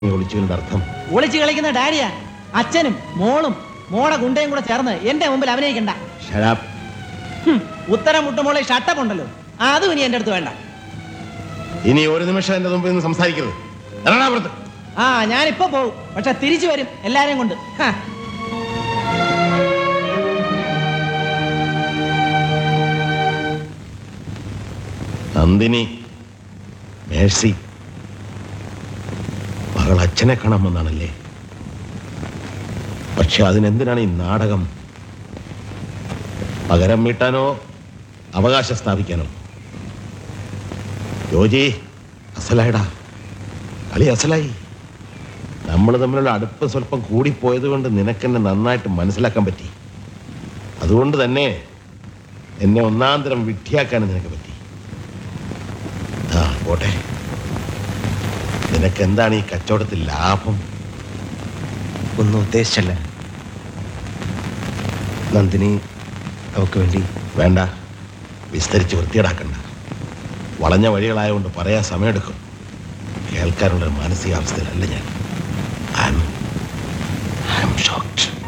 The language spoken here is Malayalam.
ഈ ഒളിച്ചുകളുടെ അർത്ഥം ഒളിച്ചു കളിക്കുന്ന ഡാഡിയാ അച്ഛനും മോളും മോളെ ഗുണ്ടയും കൂടെ ചേർന്ന് എന്റെ മുമ്പിൽ അഭിനയിക്കണ്ട ഷരാബ് ഹും, ഉത്തരം മുട്ടുമോളെ ഷട്ടപ്പ് ഉണ്ടല്ലോ അതും ഇനി എന്റെ അടുത്ത് വേണ്ട ഇനി ഒരു നിമിഷം എന്റെ മുമ്പിൽ നിന്ന് സംസാരിക്കരുത് ഇറങ്ങടാ പുറത്ത് ആ ഞാനിപ്പോ പോകും പക്ഷെ തിരിച്ചു വരും എല്ലാരെയും കൊണ്ട് ഹാ. നന്ദിനി മേഴ്സി മകൾ അച്ഛനെ കാണാൻ വന്നാണല്ലേ പക്ഷെ അതിനെന്തിനാണ് ഈ നാടകം പകരം വീട്ടാനോ അവകാശം സ്ഥാപിക്കാനോ യോജി അസലായിടാ കളി അസലായി നമ്മൾ തമ്മിലുള്ള അടുപ്പം സ്വല്പം കൂടിപ്പോയത് കൊണ്ട് നിനക്കെന്നെ നന്നായിട്ട് മനസ്സിലാക്കാൻ പറ്റി അതുകൊണ്ട് തന്നെ എന്നെ ഒന്നാം തരം വിഡ്ഢിയാക്കാനും നിനക്ക് പറ്റി ആ പോട്ടെ നിനക്ക് എന്താണ് ഈ കച്ചവടത്തിൽ ലാഭം ഒന്നും ഉദ്ദേശിച്ചല്ല നന്ദിനി അവക്ക് വേണ്ടി വേണ്ട വിസ്തരിച്ച് വൃത്തിയേടാക്കണ്ട വളഞ്ഞ വഴികളായതുകൊണ്ട് പറയാൻ സമയമെടുക്കും കേൾക്കാനുള്ള ഒരു മാനസികാവസ്ഥയിലല്ല ഞാൻ ഐ എം ഷോക്ഡ്